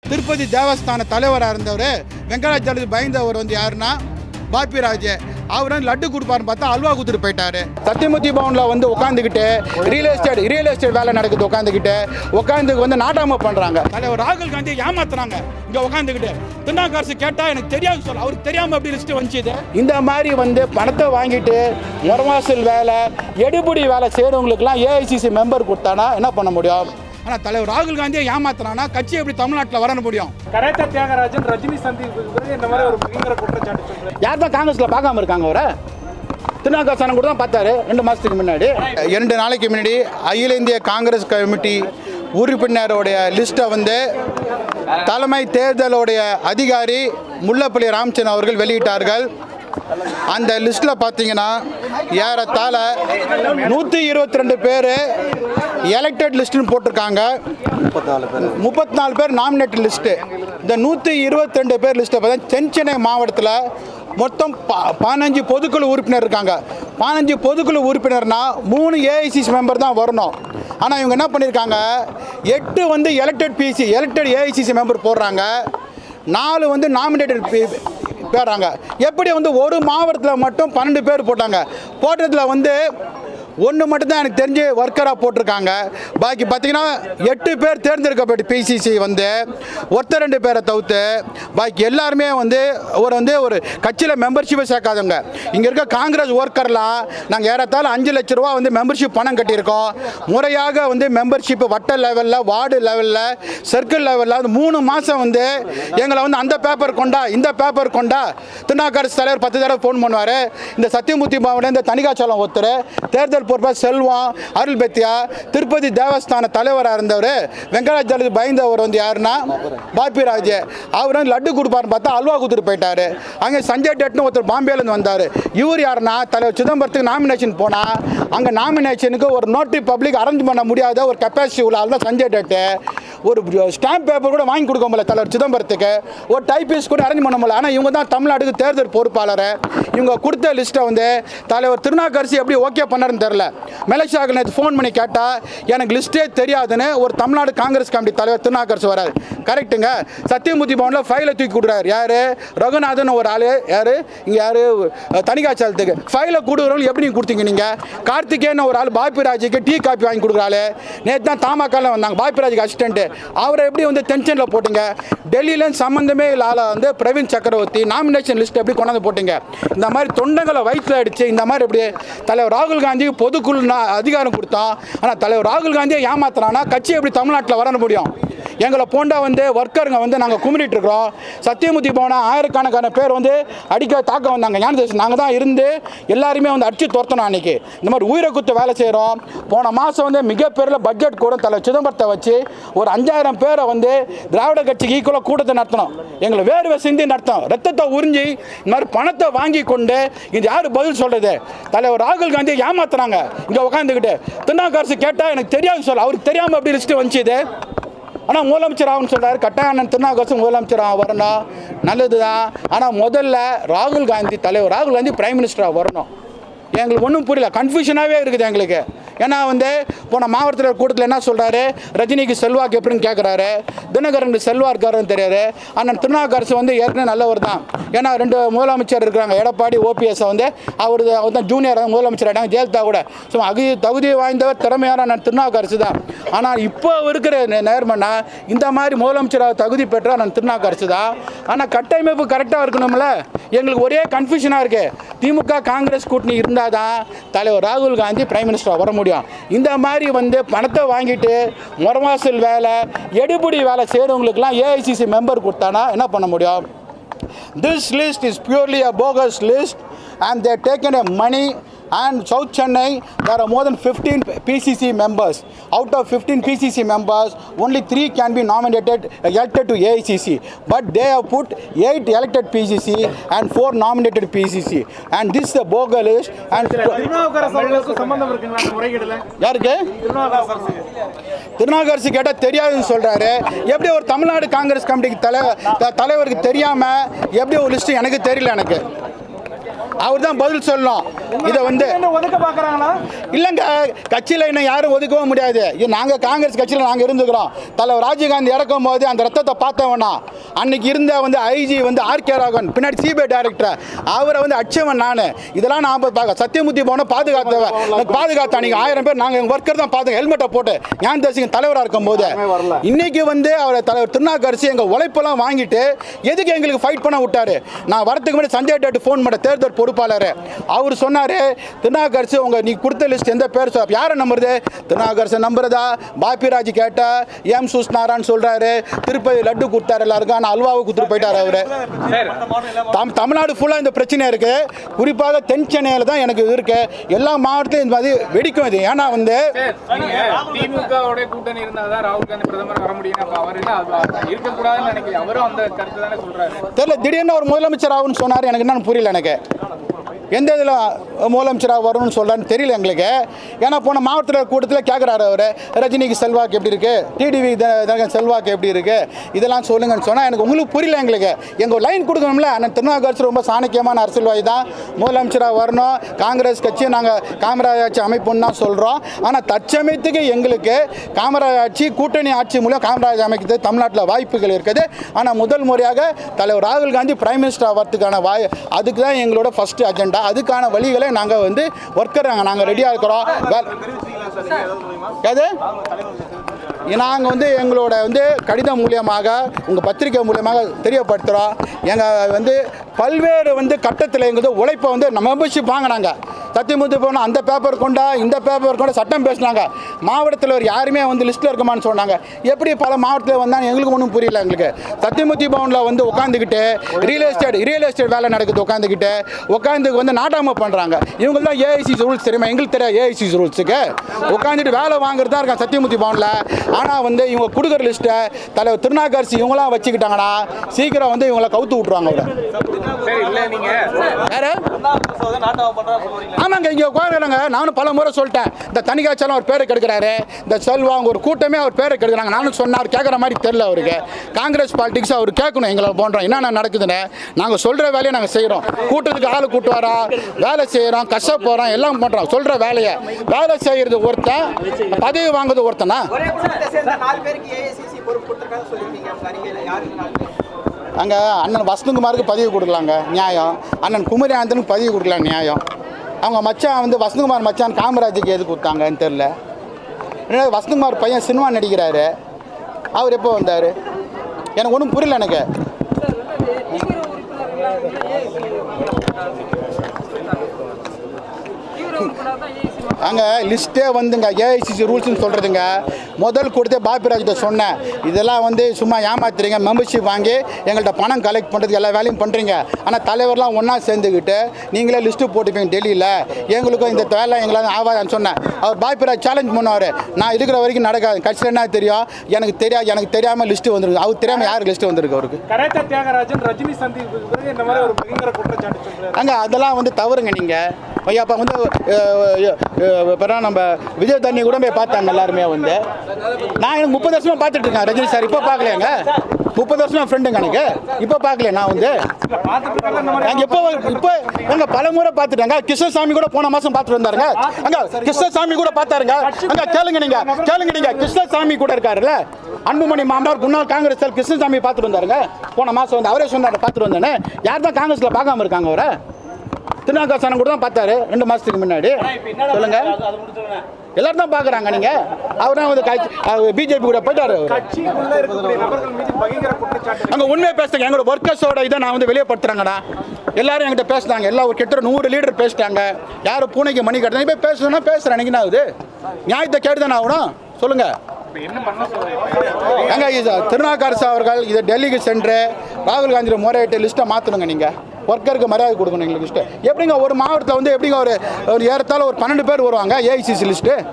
திருப்பதி தேவஸ்தான தலைவராக இருந்தவர் வெங்கடாச்சலத்துக்கு பயந்தவர் வந்து யாருன்னா பாப்பிராஜ் அவர் வந்து லட்டு கொடுப்பாருன்னு பார்த்தா அல்வா கொடுத்துட்டு போயிட்டாரு சத்தியமூர்த்தி பவனில் வந்து உட்காந்துக்கிட்டு ரியல் எஸ்டேட் ரியல் எஸ்டேட் வேலை நடக்குது உட்காந்துக்கிட்டு உட்காந்து வந்து நாட்டாம பண்ணுறாங்க தலைவர் ராகுல் காந்தி ஏமாத்துறாங்க இங்கே உட்காந்துக்கிட்டு திருநாக்காரசு கேட்டால் எனக்கு தெரியாது சொல்ல அவருக்கு தெரியாமல் எப்படி லிஸ்ட்டு வந்துச்சு இந்த மாதிரி வந்து பணத்தை வாங்கிட்டு முறவாசல் வேலை எடுபடி வேலை செய்கிறவங்களுக்குலாம் ஏஐசிசி மெம்பர் கொடுத்தானா என்ன பண்ண முடியும் ஆனால் தலைவர் ராகுல் காந்தியை ஏமாத்துறானா கட்சி எப்படி தமிழ்நாட்டில் வர முடியும் கரேத்தா தியாகராஜன் ரஜினி சந்திப்புக்கு பிறகு இந்த மாதிரி ஒரு பயங்கர குற்றச்சாட்டு சொல்றாரு யார் தான் காங்கிரஸில் பார்க்காம இருக்காங்க அவரை திருநாகாசனம் கூட தான் பார்த்தாரு ரெண்டு மாதத்துக்கு முன்னாடி இரண்டு நாளைக்கு முன்னாடி அகில இந்திய காங்கிரஸ் கமிட்டி உறுப்பினருடைய லிஸ்ட்டை வந்து தலைமை தேர்தலுடைய அதிகாரி முல்லப்பள்ளி ராமச்சந்திரன் அவர்கள் வெளியிட்டார்கள் அந்த லிஸ்ட்டில் பார்த்தீங்கன்னா ஏறத்தாழ நூற்றி இருபத்தி ரெண்டு பேர் எலெக்டட் லிஸ்ட்டுன்னு போட்டிருக்காங்க முப்பத்தி நாலு பேர் நாமினேட் லிஸ்ட்டு இந்த நூற்றி இருபத்தி ரெண்டு பேர் லிஸ்ட்டை பார்த்தா தென்சென்னை மாவட்டத்தில் மொத்தம் ப- பதினஞ்சு பொதுக்குழு உறுப்பினர் இருக்காங்க பதினஞ்சு பொதுக்குழு உறுப்பினர்னா மூணு ஏஐசிசி மெம்பர் தான் வரணும் ஆனால் இவங்க என்ன பண்ணியிருக்காங்க எட்டு வந்து elected PC elected AICC member போடுறாங்க நாலு வந்து நாமினேட்டட் பேர்றாங்க எப்படி வந்து ஒரு மாவட்டத்தில் மட்டும் பன்னெண்டு பேர் போட்டாங்க போட்டதில் வந்து ஒன்று மட்டும்தான் எனக்கு தெரிஞ்சு ஒர்க்கராக போட்டிருக்காங்க பாக்கி பார்த்தீங்கன்னா எட்டு பேர் தேர்ந்தெடுக்கப்பட்ட பிசிசி வந்து ஒருத்தர் ரெண்டு பேரை தவிர்த்து பாக்கி எல்லாருமே வந்து ஒரு வந்து ஒரு கட்சியில் மெம்பர்ஷிப்பை சேர்க்காதவங்க இங்கே இருக்க காங்கிரஸ் ஒர்க்கர்லாம் நாங்கள் ஏறத்தாழ அஞ்சு லட்ச ரூபா வந்து மெம்பர்ஷிப் பணம் கட்டியிருக்கோம் முறையாக வந்து மெம்பர்ஷிப் வட்ட லெவலில் வார்டு லெவலில் சர்க்கிள் லெவலில் வந்து மூணு மாதம் வந்து எங்களை வந்து அந்த பேப்பர் கொண்டா இந்த பேப்பர் கொண்டா திருநாக்கரசு தலைவர் பத்து தடவை ஃபோன் பண்ணுவார் இந்த சத்தியமூர்த்தி மாவட்டம் இந்த தணிகாச்சலம் ஒருத்தர் தேர்தல் பொறுப்பாக செல்வம் அருள் பெத்தியா திருப்பதி தேவஸ்தான தலைவராக இருந்தவர் வெங்கடாச்சலத்துக்கு பயந்தவர் வந்து யாருன்னா பாப்பிராஜ் அவர் வந்து லட்டு கொடுப்பாருன்னு பார்த்தா அல்வா கொடுத்துட்டு போயிட்டாரு அங்கே சஞ்சய் டெட்னு ஒருத்தர் பாம்பேலேருந்து வந்தார் இவர் யாருன்னா தலைவர் சிதம்பரத்துக்கு நாமினேஷன் போனால் அங்கே நாமினேஷனுக்கு ஒரு நோட்டி பப்ளிக் அரேஞ்ச் பண்ண முடியாத ஒரு கெப்பாசிட்டி உள்ள ஆள் தான் சஞ்சய் டெட்டு ஒரு ஸ்டாம்ப் பேப்பர் கூட வாங்கி கொடுக்க முடியல தலைவர் சிதம்பரத்துக்கு ஒரு டைபிஸ்ட் கூட அரேஞ்ச் பண்ண முடியல ஆனால் இவங்க தான் தமிழ்நாட்டுக்கு தேர்தல் பொறுப்பாளர் இவங்க கொடுத்த லிஸ்ட்டை வந்து தலைவர் திருநாக்கரசி எப்படி ஓகே பண்ணாருன்னு தெரில மெலக்ஷாக்கு நேற்று ஃபோன் பண்ணி கேட்டால் எனக்கு லிஸ்ட்டே தெரியாதுன்னு ஒரு தமிழ்நாடு காங்கிரஸ் கமிட்டி தலைவர் திருநாக்கரசு வராரு கரெக்ட்டுங்க சத்தியமூர்த்தி பவனில் ஃபைலை தூக்கி கொடுக்குறாரு யார் ரகுநாதன் ஒரு ஆள் யார் இங்கே யார் தனிகாச்சலத்துக்கு ஃபைலை கொடுக்குறவங்க எப்படி நீங்க கொடுத்தீங்க நீங்கள் கார்த்திகேயன் ஒரு ஆள் பாப்பிராஜுக்கு டீ காப்பி வாங்கி கொடுக்குறாள் நேற்று தான் தாமாக்கால வந்தாங்க பாப்பிராஜுக்கு அசிஸ்டண்ட்டு அவரை எப்படி வந்து டென்ஷனில் போட்டீங்க டெல்லியிலேருந்து சம்மந்தமே இல்லை ஆளை வந்து பிரவீன் சக்கரவர்த்தி நாமினேஷன் லிஸ்ட் எப்படி கொண்டாந்து போட்டீங்க இந்த மாதிரி தொண்டங்களை வயிற்றில் அடிச்சு இந்த மாதிரி எப்படி தலைவர் ராகுல் காந்திக்கு பொதுக்குழு நா- அதிகாரம் கொடுத்தோம் ஆனால் தலைவர் ராகுல் காந்தியை ஏமாத்துறானா கட்சி எப்படி தமிழ்நாட்டில் வர முடியும் எங்களை போண்டா வந்து ஒர்க்கருங்க வந்து நாங்கள் கும்பிட்டு இருக்கிறோம் சத்தியமூர்த்தி போன ஆயிரக்கணக்கான பேர் வந்து அடிக்க தாக்க வந்தாங்க ஞானதேசம் நாங்கள் தான் இருந்து எல்லாருமே வந்து அடிச்சு துரத்தணும் அன்னைக்கு இந்த மாதிரி உயிரை குத்து வேலை செய்கிறோம் போன மாதம் வந்து மிகப்பெரிய பட்ஜெட் கூட தலை சிதம்பரத்தை வச்சு ஒரு அஞ்சாயிரம் பேரை வந்து திராவிட கட்சிக்கு ஈக்குவலாக கூட்டத்தை நடத்தணும் எங்களை வேர்வை சிந்தி நடத்தோம் ரத்தத்தை உறிஞ்சி இந்த மாதிரி பணத்தை வாங்கி கொண்டு இது யார் பதில் சொல்கிறது தலைவர் ராகுல் காந்தியை ஏமாத்துறாங்க இங்கே உட்காந்துக்கிட்டு திருநாக்கரசு கேட்டால் எனக்கு தெரியாது சொல்ல அவருக்கு தெரியாமல் எப்படி லிஸ்ட்டு வந்துச்சு இது ஆனால் முதலமைச்சர் ஆகணும்னு சொல்கிறாரு கட்டாயம் திருநாகரசு முதலமைச்சர் ஆக வரணும் நல்லது தான் ஆனால் முதல்ல ராகுல் காந்தி தலைவர் ராகுல் காந்தி பிரைம் மினிஸ்டராக வரணும் எங்களுக்கு ஒன்றும் புரியல கன்ஃபியூஷனாகவே இருக்குது எங்களுக்கு ஏன்னா வந்து போன மாவட்டத்தில் கூட்டத்தில் என்ன சொல்கிறாரு ரஜினிக்கு செல்வாக்கு எப்படின்னு கேட்குறாரு தினகரனுக்கு செல்வா இருக்காருன்னு தெரியாது ஆனால் திருநாவுக்கரசு வந்து ஏற்கனவே நல்லவர் தான் ஏன்னா ரெண்டு முதலமைச்சர் இருக்கிறாங்க எடப்பாடி ஓபிஎஸ் வந்து அவர் அவர் தான் ஜூனியர் முதலமைச்சர் ஆகிட்டாங்க ஜெயலலிதா கூட ஸோ அகு தகுதி வாய்ந்தவர் திறமையான நான் திருநாவுக்கரசு தான் ஆனால் இப்போ இருக்கிற நே- நேர்மன்னா இந்த மாதிரி முதலமைச்சராக தகுதி பெற்ற நான் திருநாவுக்கரசு தான் ஆனால் கட்டமைப்பு கரெக்டாக இருக்கணும்ல எங்களுக்கு ஒரே கன்ஃபியூஷனாக இருக்குது திமுக காங்கிரஸ் கூட்டணி இருந்தால் தான் தலைவர் ராகுல் காந்தி பிரைம் மினிஸ்டராக வர முடியும் இந்த மாதிரி வந்து பணத்தை வாங்கிட்டு முறவாசல் வேலை எடுபடி வேலை செய்கிறவங்களுக்குலாம் ஏஐசிசி மெம்பர் கொடுத்தானா என்ன பண்ண முடியும் This list is purely a bogus list and they're taken a money and South Chennai there are more than 15 PCC members. Out of 15 PCC members, only 3 can be nominated elected to AICC. But they have put 8 elected PCC and 4 nominated PCC. And this is a bogus list and Thirunavukkarasu அவர்களுக்கு சம்பந்தம் இருக்குங்களா அந்த முறைகேடுல யாருக்கு திருநாவுக்கரசு திருநாகரசு கேட்டால் தெரியாதுன்னு சொல்கிறாரு எப்படி ஒரு தமிழ்நாடு காங்கிரஸ் கமிட்டிக்கு தலை த- தலைவருக்கு தெரியாமல் எப்படி ஒரு லிஸ்ட்டு எனக்கு தெரியல எனக்கு அவர் தான் பதில் சொல்லணும் இதை வந்து என்ன ஒதுக்க பாக்குறாங்களா இல்லைங்க கட்சியில் இன்னும் யாரும் ஒதுக்கவும் முடியாது இது நாங்கள் காங்கிரஸ் கட்சியில் நாங்கள் இருந்துக்கிறோம் தலைவர் ராஜீவ்காந்தி இறக்கும் போது அந்த ரத்தத்தை பார்த்தவனா அன்னைக்கு இருந்த வந்து ஐஜி வந்து ஆர்கே ராகவன் பின்னாடி சிபிஐ டைரக்டர் அவரை வந்து அச்சவன் நான் இதெல்லாம் நான் பார்க்க சத்தியமூர்த்தி போன பாதுகாத்தவன் எனக்கு பாதுகாத்த அன்னைக்கு ஆயிரம் பேர் நாங்கள் எங்கள் ஒர்க்கர் தான் பார்த்து ஹெல்மெட்டை போட்டு ஞான தேசிங்க தலைவராக இருக்கும் போது இன்னைக்கு வந்து அவர் தலைவர் திருநாக்கரசு எங்கள் உழைப்பெல்லாம் வாங்கிட்டு எதுக்கு எங்களுக்கு ஃபைட் பண்ண விட்டாரு நான் வரதுக்கு முன்னாடி சஞ்சய் டேட்டு ஃபோன் பண்ண தேர்தல் பொறுப்பாளர் அவர் சொன்னார் திருநாக்கரசு உங்கள் நீ கொடுத்த லிஸ்ட் எந்த பேர் சொல் யாரை நம்புறது திருநாக்கரசு நம்புறதா பாப்பிராஜ் கேட்டா எம் சுஷ்னாரான்னு சொல்கிறாரு திருப்பதி லட்டு கொடுத்தாரு எல்லாருக்கும் ஆனால் அல்வாவை கொடுத்துட்டு போயிட்டார் அவர் தம் தமிழ்நாடு ஃபுல்லாக இந்த பிரச்சனை இருக்கு குறிப்பாக தென் சென்னையில் தான் எனக்கு இது இருக்கு எல்லா மாவட்டத்திலும் இந்த மாதிரி வெடிக்கும் இது ஏன்னா வந்து திமுகவோட கூட்டணி இருந்தாதான் ராகுல் காந்தி பிரதமர் வர முடியும் அப்ப அவர் என்ன அது இருக்கக்கூடாதுன்னு நினைக்கிறேன் அவரும் அந்த கருத்து தானே சொல்றாரு தெரியல திடீர்னு ஒரு முதலமைச்சர் ஆகும்னு சொன்னார் எனக்கு என்னன்னு புரியல எனக்கு எந்த இதில் முதலமைச்சராக வரணும்னு சொல்கிறான்னு தெரியல எங்களுக்கு ஏன்னா போன மாவட்டத்தில் கூட்டத்தில் கேட்குறாரு அவர் ரஜினிக்கு செல்வாக்கு எப்படி இருக்குது டிடிவி தனகன் செல்வாக்கு எப்படி இருக்குது இதெல்லாம் சொல்லுங்கன்னு சொன்னால் எனக்கு உங்களுக்கு புரியல எங்களுக்கு எங்கள் லைன் கொடுக்கணும்ல அண்ணன் திருநாகரசு ரொம்ப சாணக்கியமான அரசியல்வாதி தான் முதலமைச்சராக வரணும் காங்கிரஸ் கட்சி நாங்கள் காமராஜ் ஆட்சி அமைப்புன்னு தான் சொல்கிறோம் ஆனால் தற்சமயத்துக்கு எங்களுக்கு காமராஜ் ஆட்சி கூட்டணி ஆட்சி மூலம் காமராஜ் அமைக்கிறது தமிழ்நாட்டில் வாய்ப்புகள் இருக்குது ஆனால் முதல் முறையாக தலைவர் ராகுல் காந்தி பிரைம் மினிஸ்டர் ஆகிறதுக்கான வாய் அதுக்கு தான் எங்களோட ஃபர்ஸ்ட் அஜெண்டா அதுக்கான வழிகளை நாங்கள் வந்து ஒர்க்கர் நாங்கள் ரெடியாக இருக்கிறோம் வே- எது நாங்கள் வந்து எங்களோட வந்து கடிதம் மூலியமாக உங்கள் பத்திரிக்கை மூலியமாக தெரியப்படுத்துகிறோம் எங்கள் வந்து பல்வேறு வந்து கட்டத்தில் எங்களுக்கு உழைப்பை வந்து நம்ம மெம்பர்ஷிப் வாங்கினாங்க சத்தியமூர்த்தி போனால் அந்த பேப்பர் கொண்டா இந்த பேப்பர் கொண்டா சட்டம் பேசினாங்க மாவட்டத்தில் ஒரு யாருமே வந்து லிஸ்ட்டில் இருக்கமான்னு சொன்னாங்க எப்படி பல மாவட்டத்தில் வந்தாங்க எங்களுக்கு ஒன்றும் புரியல எங்களுக்கு சத்தியமூர்த்தி பவனில் வந்து உட்காந்துக்கிட்டு ரியல் எஸ்டேட் ரியல் எஸ்டேட் வேலை நடக்குது உட்காந்துக்கிட்டு உட்காந்து வந்து நாட்டாம பண்ணுறாங்க இவங்க தான் ஏஐசி ரூல்ஸ் தெரியுமா எங்களுக்கு தெரியாது ஏஐசி ரூல்ஸுக்கு உட்காந்துட்டு வேலை வாங்குறது தான் இருக்காங்க சத்தியமூர்த்தி பவனில் ஆனால் வந்து இவங்க கொடுக்குற லிஸ்ட்டை தலைவர் திருநாக்கரசி இவங்களாம் வச்சுக்கிட்டாங்கன்னா சீக்கிரம் வந்து இவங்களை கவுத்து விட்ருவாங்க அவரை சரி இல்ல நீங்க வேற ஆமாங்க இங்கே உட்காந்துறாங்க நானும் பல முறை சொல்லிட்டேன் இந்த தனிகாய்ச்சலும் அவர் பேரை கெடுக்கிறாரு இந்த செல்வா அவங்க ஒரு கூட்டமே அவர் பேரை கெடுக்கிறாங்க நானும் சொன்னார் கேட்குற மாதிரி தெரியல அவருக்கு காங்கிரஸ் பாலிடிக்ஸ் அவர் கேட்கணும் எங்களை போன்றோம் என்னென்ன நடக்குதுன்னு நாங்கள் சொல்கிற வேலையை நாங்கள் செய்கிறோம் கூட்டத்துக்கு ஆள் கூட்டு வரோம் வேலை செய்கிறோம் கஷ்டப்போகிறோம் எல்லாம் பண்ணுறோம் சொல்கிற வேலையை வேலை செய்கிறது ஒருத்தன் பதவி வாங்குறது ஒருத்தனா ஒரே குடும்பத்தை சேர்ந்த நாலு பேருக்கு ஏஐசிசி பொறுப்பு கொடுத்துருக்காங்க சொல்லியிருக்கீங்க உங்க அறிக்கையில யாருக்கு நாலு பேர் அங்கே அண்ணன் வசந்தகுமாருக்கு பதவி கொடுக்கலாங்க நியாயம் அண்ணன் குமரி ஆனந்தனுக்கு பதவி கொடுக்கலாம் நியாயம் அவங்க மச்சான் வந்து வசந்தகுமார் மச்சான் காமராஜுக்கு எது கொடுத்தாங்கன்னு தெரில ரெண்டாவது வசந்தகுமார் பையன் சினிமா நடிக்கிறாரு அவர் எப்போ வந்தார் எனக்கு ஒன்றும் புரியல எனக்கு அங்கே லிஸ்ட்டே வந்துங்க ஏஐசிசி ரூல்ஸ்னு சொல்கிறதுங்க முதல் கொடுத்தே பாப்பிராஜ்கிட்ட சொன்னேன் இதெல்லாம் வந்து சும்மா ஏமாத்துறீங்க மெம்பர்ஷிப் வாங்கி எங்கள்கிட்ட பணம் கலெக்ட் பண்ணுறதுக்கு எல்லா வேலையும் பண்ணுறீங்க ஆனால் தலைவர்லாம் ஒன்றா சேர்ந்துக்கிட்டு நீங்களே லிஸ்ட்டு போட்டுப்பீங்க டெல்லியில் எங்களுக்கும் இந்த வேலை எங்களால் ஆகாதுன்னு சொன்னேன் அவர் பாப்பிராஜ் சேலஞ்ச் பண்ணுவார் நான் இருக்கிற வரைக்கும் நடக்காது கட்சியில் என்ன தெரியும் எனக்கு தெரியாது எனக்கு தெரியாமல் லிஸ்ட்டு வந்துருக்கு அவர் தெரியாமல் யாருக்கு லிஸ்ட்டு வந்திருக்கு அவருக்கு கரேட்டா தியாகராஜன் ரஜினி சந்திப்புக்கு பிறகு இந்த மாதிரி ஒரு பயங்கர குற்றச்சாட்டு சொல்றாரு அங்க அதெல்லாம் வந்து தவறுங்க நீங்கள் ஐயா அப்போ வந்து இப்போ நம்ம விஜய் தண்ணி கூட போய் பார்த்தாங்க எல்லாருமே வந்து நான் எனக்கு முப்பது வருஷமா பார்த்துட்டு இருக்கேன் ரஜினி சார் இப்போ பார்க்கலையாங்க முப்பது வருஷமா ஃப்ரெண்டுங்க எனக்கு இப்போ பார்க்கல நான் வந்து பார்த்துட்டு இருக்காங்க இந்த மாதிரி நாங்கள் எப்போ இப்போ எங்க பல முறை பார்த்துட்டாங்க கிருஷ்ணசாமி கூட போன மாசம் பார்த்துட்டு வந்தாருங்க அங்க கிருஷ்ணசாமி கூட பார்த்தாருங்க அங்க கேளுங்க நீங்க கேளுங்க நீங்க கிருஷ்ணசாமி கூட இருக்காருல்ல அன்புமணி மாமனார் முன்னாள் காங்கிரஸ் தலைவர் கிருஷ்ணசாமி பார்த்துட்டு வந்தாருங்க போன மாசம் வந்து அவரே சொன்னார் பார்த்துட்டு வந்தேன்னு யார் தான் காங்கிரஸ்ல பார்க்காம இருக்காங்க அவரை திருநாகாசனம் கூட தான் பார்த்தாரு ரெண்டு மாசத்துக்கு முன்னாடி சொல்லுங்க எல்லாரும் தான் பார்க்குறாங்க நீங்க அவர் தான் வந்து பிஜேபி கூட போயிட்டாரு அவரு. கட்சிக்குள்ள இருக்கக்கூடிய நபர்கள் மீது பயங்கர குற்றச்சாட்டு அங்க உண்மையை பேசுறாங்க எங்களோட ஒர்க்கர்ஸோட இதை நான் வந்து வெளியப்படுத்துறாங்கடா எல்லாரும் என்கிட்ட பேசுனாங்க எல்லா ஒரு கிட்ட நூறு லீடர் பேசிட்டாங்க யாரும் பூனைக்கு மணி கட்டுறது போய் பேசணும்னா பேசுறேன் எனக்கு என்ன ஆகுது நியாயத்தை கேட்டு தானே ஆகணும் சொல்லுங்க என்ன பண்ண சொல்றீங்க எங்க இது திருநாக்கரசு அவர்கள் இதை டெல்லிக்கு சென்று ராகுல் காந்தியோட முறையிட்டு லிஸ்ட்டை மாற்றணுங்க நீங்கள் ஒர்க்கருக்கு மரியாதை கொடுக்கணும் எங்களுக்கு லிஸ்ட்டு எப்படிங்க ஒரு மாவட்டத்தில் வந்து எப்படிங்க ஒரு ஒரு ஏறத்தாழ ஒரு பன்னெண்டு பேர் வருவாங்க ஏஐசிசி லிஸ்ட்டு